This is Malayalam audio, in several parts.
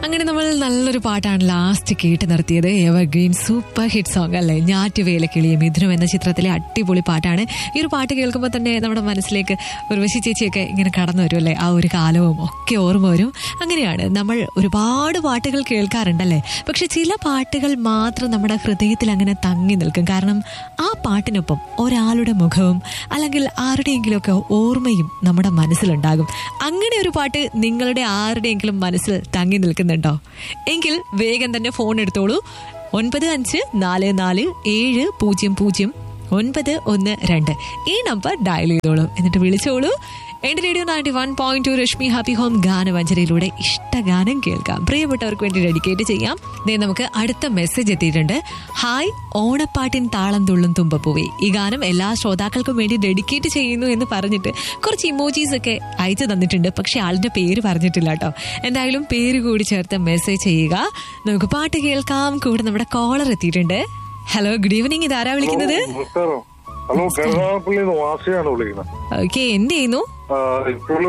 അങ്ങനെ നമ്മൾ നല്ലൊരു പാട്ടാണ് ലാസ്റ്റ് കേട്ട് നിർത്തിയത് എവർഗ്രീൻ സൂപ്പർ ഹിറ്റ് സോങ് അല്ലേ ഞാറ്റുവേല കിളിയ മിഥുനം എന്ന ചിത്രത്തിലെ അടിപൊളി പാട്ടാണ് ഈ ഒരു പാട്ട് കേൾക്കുമ്പോൾ തന്നെ നമ്മുടെ മനസ്സിലേക്ക് ഉർവശി ചേച്ചിയൊക്കെ ഇങ്ങനെ കടന്നു വരും അല്ലേ ആ ഒരു കാലവും ഒക്കെ ഓർമ്മ വരും അങ്ങനെയാണ് നമ്മൾ ഒരുപാട് പാട്ടുകൾ കേൾക്കാറുണ്ടല്ലേ പക്ഷെ ചില പാട്ടുകൾ മാത്രം നമ്മുടെ ഹൃദയത്തിൽ അങ്ങനെ തങ്ങി നിൽക്കും കാരണം ആ പാട്ടിനൊപ്പം ഒരാളുടെ മുഖവും അല്ലെങ്കിൽ ആരുടെയെങ്കിലുമൊക്കെ ഓർമ്മയും നമ്മുടെ മനസ്സിലുണ്ടാകും അങ്ങനെ ഒരു പാട്ട് നിങ്ങളുടെ ആരുടെയെങ്കിലും മനസ്സിൽ തങ്ങി നിൽക്കുന്നുണ്ടോ എങ്കിൽ വേഗം തന്നെ ഫോൺ എടുത്തോളൂ ഒൻപത് അഞ്ച് നാല് നാല് ഏഴ് പൂജ്യം പൂജ്യം ഒൻപത് ഒന്ന് രണ്ട് ഈ നമ്പർ ഡയൽ ചെയ്തോളൂ എന്നിട്ട് വിളിച്ചോളൂ എന്റെ radio ninety one point two Reshmi happy home ഗാനവഞ്ചനയിലൂടെ ഇഷ്ടഗാനം കേൾക്കാം പ്രിയപ്പെട്ടവർക്ക് വേണ്ടി ഡെഡിക്കേറ്റ് ചെയ്യാം ദേ നമുക്ക് അടുത്ത മെസ്സേജ് എത്തിയിട്ടുണ്ട് ഹായ് ഓണപ്പാട്ടിൻ താളം തുള്ളും തുമ്പപ്പൂവേ ഈ ഗാനം എല്ലാ ശ്രോതാക്കൾക്കും വേണ്ടി ഡെഡിക്കേറ്റ് ചെയ്യുന്നു എന്ന് പറഞ്ഞിട്ട് കുറച്ച് ഇമോജീസ് ഒക്കെ അയച്ചു തന്നിട്ടുണ്ട് പക്ഷെ ആളിന്റെ പേര് പറഞ്ഞിട്ടില്ല കേട്ടോ എന്തായാലും പേര് കൂടി ചേർത്ത് മെസ്സേജ് ചെയ്യുക നമുക്ക് പാട്ട് കേൾക്കാം കൂടെ നമ്മുടെ കോളർ എത്തിയിട്ടുണ്ട് ഹലോ ഗുഡ് ഈവനിങ് ഇതാരാ വിളിക്കുന്നത് നമസ്കാരം ഹലോ കരുനാഗപ്പള്ളി വാസിയാണ് വിളിക്കുന്നത് ഓക്കെ എന്ത് ചെയ്യുന്നു ഇപ്പോൾ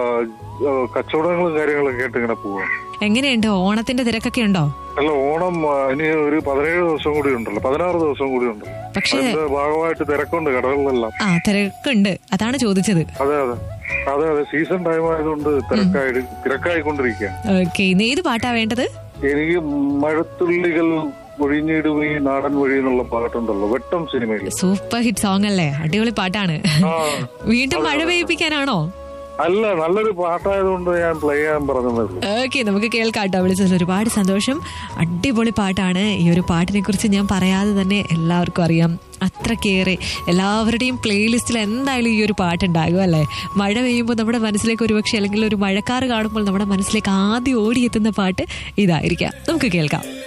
കച്ചവടങ്ങളും കാര്യങ്ങളൊക്കെ ആയിട്ട് ഇങ്ങനെ പോവാണ് എങ്ങനെയുണ്ട് ഓണത്തിന്റെ തിരക്കൊക്കെ ഉണ്ടോ അല്ല ഓണം ആ, ഇനി ഒരു പതിനേഴ് ദിവസം കൂടി ഉണ്ടല്ലോ പതിനാറ് ദിവസം കൂടി ഉണ്ടല്ലോ പക്ഷേ അതിന്റെ ഭാഗമായിട്ട് തിരക്കുണ്ട് കടകളിലെല്ലാം ആ തിരക്കുണ്ട് അതാണ് ചോദിച്ചത് അതെ അതെ അതെ അതെ സീസൺ ടൈം ആയതുകൊണ്ട് തിരക്കായി തിരക്കായിക്കൊണ്ടിരിക്കുകയാണ് ഓക്കെ ഇന്ന് ഏത് പാട്ടാ വേണ്ടത് എനിക്ക് മഴത്തുള്ളികൾ ഒഴിഞ്ഞിടുമീ നാടൻ വഴി എന്നുള്ള പാട്ടുണ്ടല്ലോ വെട്ടം സിനിമയിൽ സൂപ്പർ ഹിറ്റ് സോങ് അല്ലേ അടിപൊളി പാട്ടാണ് ആ വീണ്ടും മഴ പെയ്യിപ്പിക്കാനാണോ അല്ല നല്ലൊരു പാട്ടായതുകൊണ്ട് ഞാൻ പ്ലേ ചെയ്യാൻ പറഞ്ഞതേ ഉള്ളൂ ഓക്കെ നമുക്ക് കേൾക്കാട്ടോ വിളിച്ചതിൽ ഒരുപാട് സന്തോഷം അടിപൊളി പാട്ടാണ് ഈ ഒരു പാട്ടിനെ കുറിച്ച് ഞാൻ പറയാതെ തന്നെ എല്ലാവർക്കും അറിയാം അത്രക്കേറെ എല്ലാവരുടെയും പ്ലേലിസ്റ്റിൽ എന്തായാലും ഈ ഒരു പാട്ടുണ്ടാകും അല്ലേ മഴ പെയ്യുമ്പോൾ നമ്മുടെ മനസ്സിലേക്ക് ഒരുപക്ഷെ അല്ലെങ്കിൽ ഒരു മഴക്കാറ് കാണുമ്പോൾ നമ്മുടെ മനസ്സിലേക്ക് ആദ്യം ഓടിയെത്തുന്ന പാട്ട് ഇതായിരിക്കാം നമുക്ക് കേൾക്കാം